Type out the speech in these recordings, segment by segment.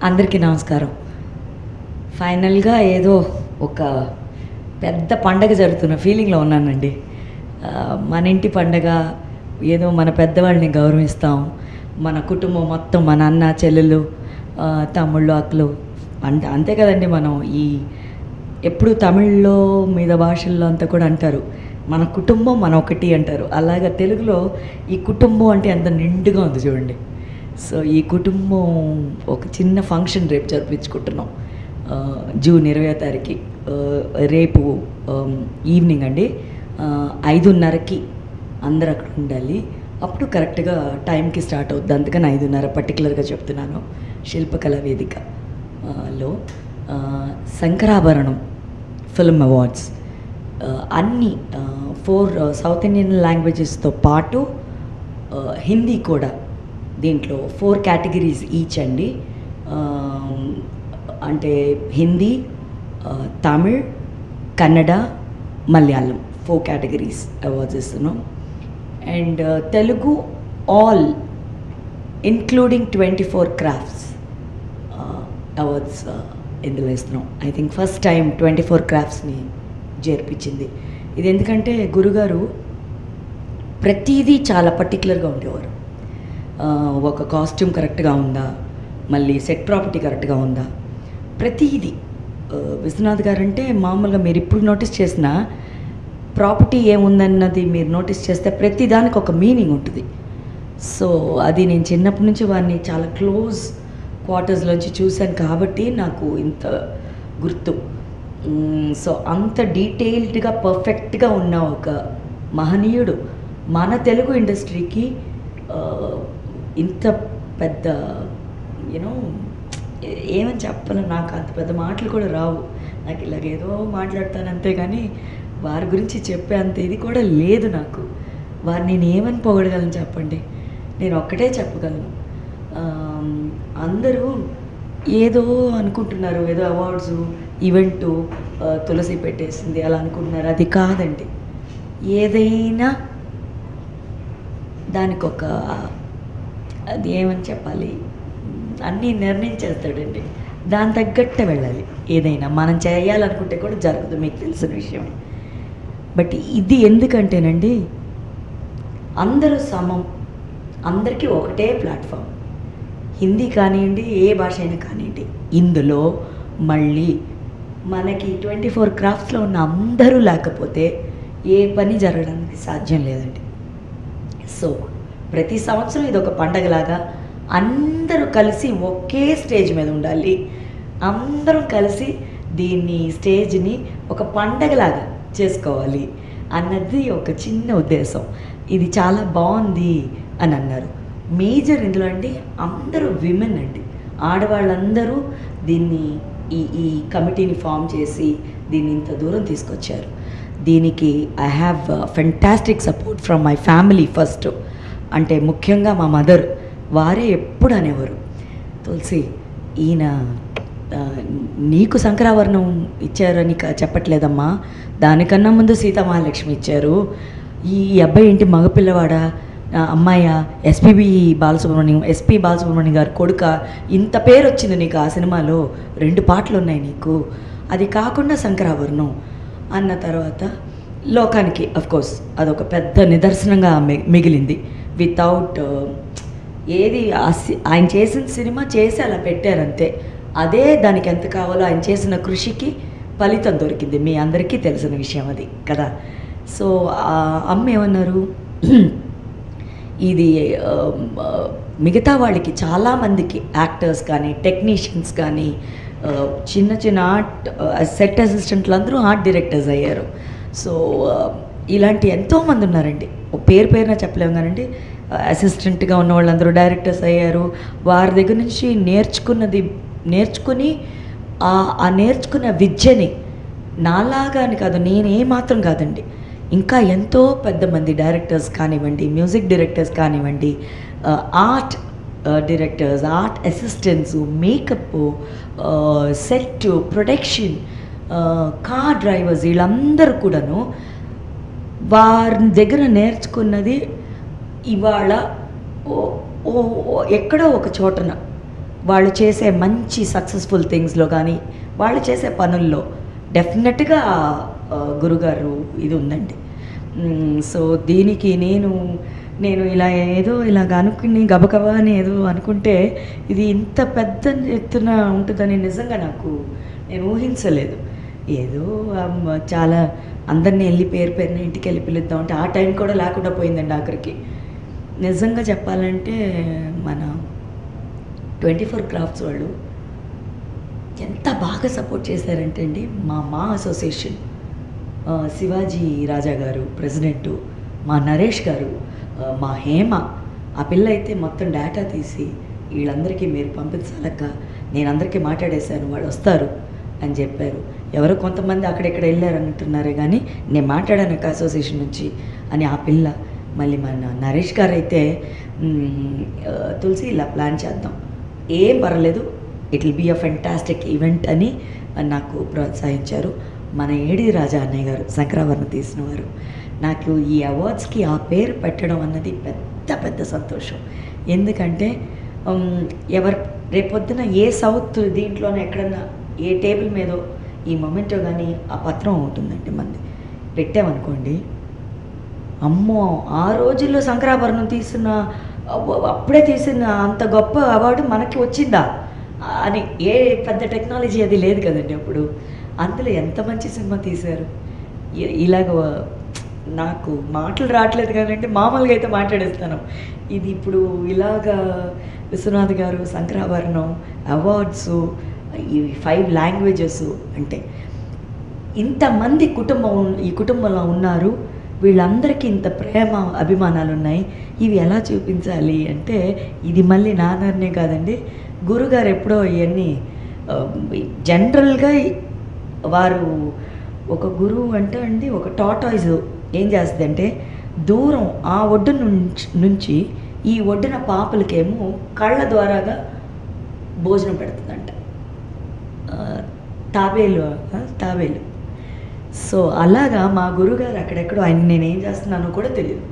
అందరికీ నమస్కారం ఫైనల్గా ఏదో ఒక పెద్ద పండగ జరుగుతున్న ఫీలింగ్లో ఉన్నానండి ఆ, మన ఇంటి పండగ ఏదో మన పెద్దవాళ్ళని గౌరవిస్తాం మన కుటుంబం మొత్తం మన అన్న చెల్లెలు ఆ, తమ్ముళ్ళు అక్కలు అంతే అంతే కదండి మనం ఈ ఎప్పుడు తమిళ్లో మీద భాషల్లో అంతా కూడా అంటారు మన కుటుంబం మన ఒకటి అంటారు అలాగా తెలుగులో ఈ కుటుంబం అంటే ఎంత నిండుగా ఉంది చూడండి సో ఈ కుటుంబం ఒక చిన్న ఫంక్షన్ రేపు జరిపించుకుంటున్నాం ఆ, జూన్ ఇరవై తారీఖు ఆ, రేపు ఆమ్, ఈవినింగ్ అండి ఆ, ఐదున్నరకి అందరు అక్కడ ఉండాలి అప్పుడు కరెక్ట్గా టైంకి స్టార్ట్ అవుద్ది అందుకని ఐదున్నర పర్టికులర్గా చెప్తున్నాను శిల్పకళా వేదిక ఆ, లో ఆ, శంకరాభరణం ఫిల్మ్ అవార్డ్స్ ఆ, అన్ని ఫోర్ సౌత్ ఇండియన్ లాంగ్వేజెస్తో పాటు ఆ, హిందీ కూడా దీంట్లో ఫోర్ కేటగిరీస్ ఈచ్ అండి ఆ, అంటే హిందీ ఆ, Tamil Kannada Malayalam four categories awards ఇస్తున్నాం and Telugu all including twenty four crafts awards ఇందులో ఇస్తున్నాం I think first time twenty four క్రాఫ్ట్స్ని చేర్పించింది ఇది ఎందుకంటే గురుగారు ప్రతిదీ చాలా పర్టికులర్గా ఉండేవారు ఆ, ఒక కాస్ట్యూమ్ కరెక్ట్గా ఉందా మళ్ళీ సెట్ ప్రాపర్టీ కరెక్ట్గా ఉందా ప్రతిదీ ఆ, విశ్వనాథ్ గారు అంటే మామూలుగా మీరు ఇప్పుడు నోటీస్ చేసిన ప్రాపర్టీ ఏముందన్నది మీరు నోటీస్ చేస్తే ప్రతి దానికి ఒక మీనింగ్ ఉంటుంది సో అది నేను చిన్నప్పటి నుంచి వారిని చాలా క్లోజ్ క్వార్టర్స్లోంచి చూశాను కాబట్టి నాకు ఇంత గుర్తు మ్మ్, సో అంత డీటెయిల్డ్గా పర్ఫెక్ట్గా ఉన్న ఒక మహనీయుడు మన తెలుగు ఇండస్ట్రీకి ఆ, ఇంత పెద్ద యూనో ఏమని చెప్పాలి నాకు అంత పెద్ద మాటలు కూడా రావు నాకు ఇలాగేదో మాట్లాడతాను అంతే కానీ వారి గురించి చెప్పే అంత ఇది కూడా లేదు నాకు వారిని నేను ఏమని పొగడగలను చెప్పండి నేను ఒక్కటే చెప్పగలను ఆమ్, అందరూ ఏదో అనుకుంటున్నారు ఏదో అవార్డ్స్ ఈవెంటు ఆ, తులసి పెట్టేసింది అలా అనుకుంటున్నారు అది కాదండి ఏదైనా దానికి ఒక అది ఏమని చెప్పాలి అన్నీ నిర్ణయించేస్తాడండి దాని తగ్గట్టే వెళ్ళాలి ఏదైనా మనం చేయాలనుకుంటే కూడా జరగదు మీకు తెలిసిన విషయమే బట్ ఇది ఎందుకంటేనండి అందరూ సమం అందరికీ ఒకటే ప్లాట్ఫామ్ హిందీ కానివ్వండి ఏ భాష అయినా కానివ్వండి ఇందులో మళ్ళీ మనకి ట్వంటీ ఫోర్ క్రాఫ్ట్స్లో ఉన్న అందరూ లేకపోతే ఏ పని జరగడానికి సాధ్యం లేదండి సో ప్రతి సంవత్సరం ఇది ఒక పండగలాగా అందరూ కలిసి ఒకే స్టేజ్ మీద ఉండాలి అందరం కలిసి దీన్ని స్టేజ్ని ఒక పండగలాగా చేసుకోవాలి అన్నది ఒక చిన్న ఉద్దేశం ఇది చాలా బాగుంది అని అన్నారు మేజర్ ఇందులో అండి అందరూ విమెన్ అండి ఆడవాళ్ళందరూ దీన్ని ఈ ఈ కమిటీని ఫామ్ చేసి దీన్ని ఇంత దూరం తీసుకొచ్చారు దీనికి I have fantastic support from my family first అంటే ముఖ్యంగా మా మదర్ వారే ఎప్పుడు అనేవారు తులసి ఈయన ఆ, నీకు శంకరాభరణం ఇచ్చారని క- చెప్పట్లేదమ్మా దానికన్నా ముందు సీతామహాలక్ష్మి ఇచ్చారు ఈ అబ్బాయి ఏంటి మగపిల్లవాడా ఆ, అమ్మాయా ఎస్పీబి బాలసుబ్రహ్మణ్యం ఎస్పి బాలసుబ్రహ్మణ్యం గారు కొడుక ఇంత పేరు వచ్చింది నీకు ఆ సినిమాలో రెండు పాటలు ఉన్నాయి నీకు అది కాకుండా శంకరాభరణం అన్న తర్వాత లోకానికి కోర్స్ అదొక పెద్ద నిదర్శనంగా మి- మిగిలింది వితౌట్ ఏది ఆ సి- ఆయన చేసిన సినిమా చేసి అలా పెట్టారంతే అదే దానికి ఎంత కావాలో ఆయన చేసిన కృషికి ఫలితం దొరికింది మీ అందరికీ తెలిసిన విషయం అది కదా సో ఆ అమ్మ ఏమన్నారు ఇది ఆ, ఆ, మిగతా వాళ్ళకి చాలామందికి యాక్టర్స్ కానీ టెక్నీషియన్స్ కానీ ఆ, చిన్న చిన్న ఆర్ట్ సెట్ అసిస్టెంట్లు అందరూ ఆర్ట్ డైరెక్టర్స్ అయ్యారు సో ఆ, ఇలాంటి ఎంతోమంది ఉన్నారండి ఓ పేరు పేరున చెప్పలేము కానండి అసిస్టెంట్గా ఉన్న వాళ్ళందరూ డైరెక్టర్స్ అయ్యారు వారి దగ్గర నుంచి నేర్చుకున్నది నేర్చుకుని ఆ ఆ నేర్చుకున్న విద్యని నాలాగా అని కాదు నేనే మాత్రం కాదండి ఇంకా ఎంతో పెద్ద మంది డైరెక్టర్స్ కానివ్వండి మ్యూజిక్ డైరెక్టర్స్ కానివ్వండి art directors art assistants makeup set production car drivers వీళ్ళందరూ కూడాను వారి దగ్గర నేర్చుకున్నది ఇవాళ ఓ- ఓ- ఓ- ఎక్కడో ఒక చోటన వాళ్ళు చేసే మంచి సక్సెస్ఫుల్ థింగ్స్లో కానీ వాళ్ళు చేసే పనుల్లో డెఫినెట్గా ఆ, గురుగారు ఇది ఉందండి మ్, సో దీనికి నేను నేను ఇలా ఏదో ఇలాగ అనుకుని గబగబా అని ఏదో అనుకుంటే ఇది ఇంత పెద్ద ఎత్తున ఉంటుందని నిజంగా నాకు నేను ఊహించలేదు ఏదో అమ్మ, చాలా అందరినీ వెళ్ళి పేరు పేరున ఇంటికి వెళ్ళి పిలుద్దాం అంటే ఆ టైం కూడా లేకుండా పోయిందండి ఆఖరికి నిజంగా చెప్పాలంటే మన ట్వంటీ ఫోర్ క్రాఫ్ట్స్ వాళ్ళు ఎంత బాగా సపోర్ట్ చేశారంటే అండి మా మా అసోసియేషన్ ఆ, శివాజీ రాజా గారు ప్రెసిడెంటు మా నరేష్ గారు ఆ, మా హేమ ఆ పిల్ల అయితే మొత్తం డేటా తీసి వీళ్ళందరికీ మీరు పంపించాలక్క నేను అందరికీ మాట్లాడేశాను వాళ్ళు వస్తారు అని చెప్పారు ఎవరో కొంతమంది అక్కడెక్కడ వెళ్ళారు అంటున్నారే కానీ నేను మాట్లాడాను అక్క అసోసియేషన్ నుంచి అని ఆ పిల్ల మళ్ళీ మన నరేష్ గారు అయితే మ్, ఆ, తులసి ఇలా ప్లాన్ చేద్దాం ఏం పర్లేదు it will be a fantastic event అని నాకు ప్రోత్సహించారు మన ఏడి రాజా అన్నయ్య గారు శంకరాభరణం తీసిన వారు నాకు ఈ అవార్డ్స్కి ఆ పేరు పెట్టడం అన్నది పెద్ద పెద్ద సంతోషం ఎందుకంటే ఉమ్, ఎవరు రేపొద్దున ఏ సౌత్ దీంట్లోనే ఎక్కడన్నా ఏ టేబుల్ మీదో ఈ మొమెంటో కానీ ఆ పత్రం ఉంటుందండి మంది పెట్టామనుకోండి అమ్మో ఆ రోజుల్లో శంకరాభరణం తీసిన అవ్వ- అప్పుడే తీసిన అంత గొప్ప అవార్డు మనకి వచ్చిందా అని ఏ పెద్ద టెక్నాలజీ అది లేదు కదండి అప్పుడు అందులో ఎంత మంచి సినిమా తీశారు ఇ- ఇలాగ నాకు మాటలు రావట్లేదు కానండి మామూలుగా అయితే మాట్లాడేస్తాను ఇది ఇప్పుడు ఇలాగా విశ్వనాథ్ గారు శంకరాభరణం అవార్డ్స్ ఈ ఫైవ్ లాంగ్వేజెస్ అంటే ఇంతమంది కుటుంబం ఈ కుటుంబంలో ఉన్నారు వీళ్ళందరికీ ఇంత ప్రేమ అభిమానాలు ఉన్నాయి ఇవి ఎలా చూపించాలి అంటే ఇది మళ్ళీ నా నిర్ణయం కాదండి గురుగారు ఎప్పుడో ఇవన్నీ జనరల్గా వారు ఒక గురువు అంటే అండి ఒక టాటాయిజ్ ఏం చేస్తుంది అంటే దూరం ఆ ఒడ్డు నుంచి నుంచి ఈ ఒడ్డున పాపలకేమో కళ్ళ ద్వారాగా భోజనం పెడుతుందంట ఆ, తాబేలు ఆ, తాబేలు సో అలాగా మా గురుగారు అక్కడెక్కడో ఆయన నేను ఏం చేస్తున్నానో కూడా తెలియదు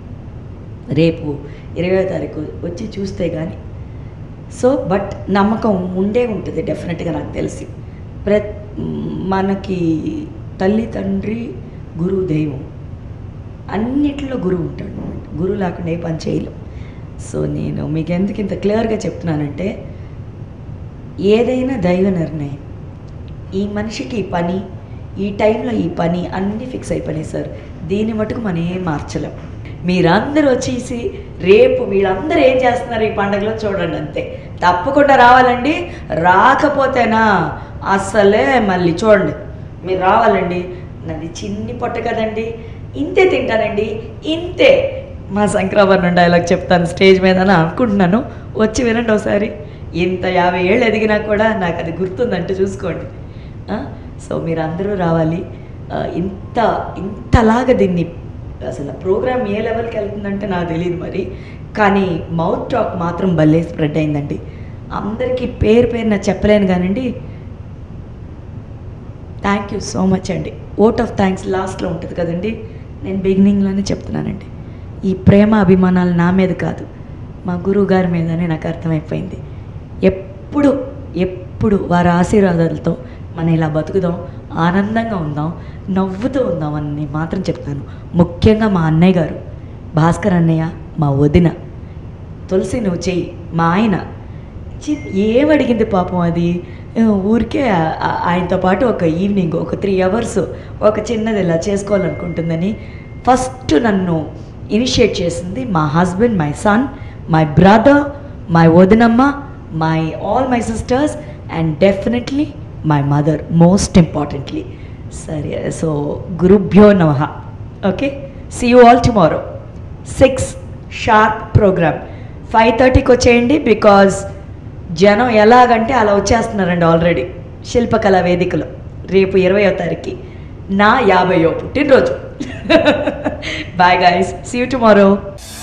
రేపు ఇరవై తారీఖు వచ్చి చూస్తే కానీ సో బట్ నమ్మకం ఉండే ఉంటుంది డెఫినెట్గా నాకు తెలిసి ప్ర మనకి తల్లి తండ్రి గురువు దైవం అన్నిట్లో గురువు ఉంటాడు అనమాట గురువు లేకుండా ఏ పని చేయలేం సో నేను మీకు ఎందుకు ఇంత క్లియర్గా చెప్తున్నానంటే ఏదైనా దైవ నిర్ణయం ఈ మనిషికి ఈ పని ఈ టైంలో ఈ పని అన్నీ ఫిక్స్ అయిపోయినాయి సార్ దీన్ని మటుకు మనం ఏం మార్చలేం మీరందరూ వచ్చేసి రేపు వీళ్ళందరూ ఏం చేస్తున్నారు ఈ పండుగలో చూడండి అంతే తప్పకుండా రావాలండి రాకపోతేనా అస్సలే మళ్ళీ చూడండి మీరు రావాలండి నాది చిన్ని పొట్ట కదండి ఇంతే తింటానండి ఇంతే మా శంకరాభరణం డైలాగ్ చెప్తాను స్టేజ్ మీద అని అనుకుంటున్నాను వచ్చి వినండి ఒకసారి ఇంత యాభై ఏళ్ళు ఎదిగినా కూడా నాకు అది గుర్తుందంటే చూసుకోండి ఆ? సో మీరు అందరూ రావాలి ఆ, ఇంత ఇంతలాగా దీన్ని అసలు ప్రోగ్రామ్ ఏ లెవెల్కి వెళ్తుందంటే నాకు తెలియదు మరి కానీ మౌత్ టాక్ మాత్రం భలే స్ప్రెడ్ అయిందండి అందరికీ పేరు పేరున చెప్పలేను కానండి థ్యాంక్ యూ సో మచ్ అండి ఓట్ ఆఫ్ థ్యాంక్స్ లాస్ట్లో ఉంటుంది కదండి నేను బిగినింగ్లోనే చెప్తున్నానండి ఈ ప్రేమ అభిమానాలు నా మీద కాదు మా గురువు గారి మీదనే నాకు అర్థమైపోయింది ఎప్పుడు ఎప్పుడు వారి ఆశీర్వాదాలతో మనం ఇలా బతుకుదాం ఆనందంగా ఉందాం నవ్వుతూ ఉందాం అని మాత్రం చెప్తాను ముఖ్యంగా మా అన్నయ్య గారు భాస్కర్ అన్నయ్య మా వదిన తులసి నువ్వు చెయ్యి మా ఆయన చి- ఏమడిగింది పాపం అది ఆ, ఊరికే ఆ- ఆ- ఆయనతో పాటు ఒక ఈవినింగ్ ఒక త్రీ అవర్స్ ఒక చిన్నది ఇలా చేసుకోవాలనుకుంటుందని ఫస్ట్ నన్ను ఇనిషియేట్ చేసింది మా husband my son my brother my వదినమ్మ my all my sisters and definitely my mother most importantly సరే సో గురుభ్యో నమ okay see you all tomorrow six sharp programme five థర్టీకి వచ్చేయండి బికాజ్ జనం ఎలాగంటే అలా వచ్చేస్తున్నారండి ఆల్రెడీ శిల్పకళా వేదికలో రేపు ఇరవయో తారీఖు నా యాభయో పుట్టినరోజు bye guys see you tomorrow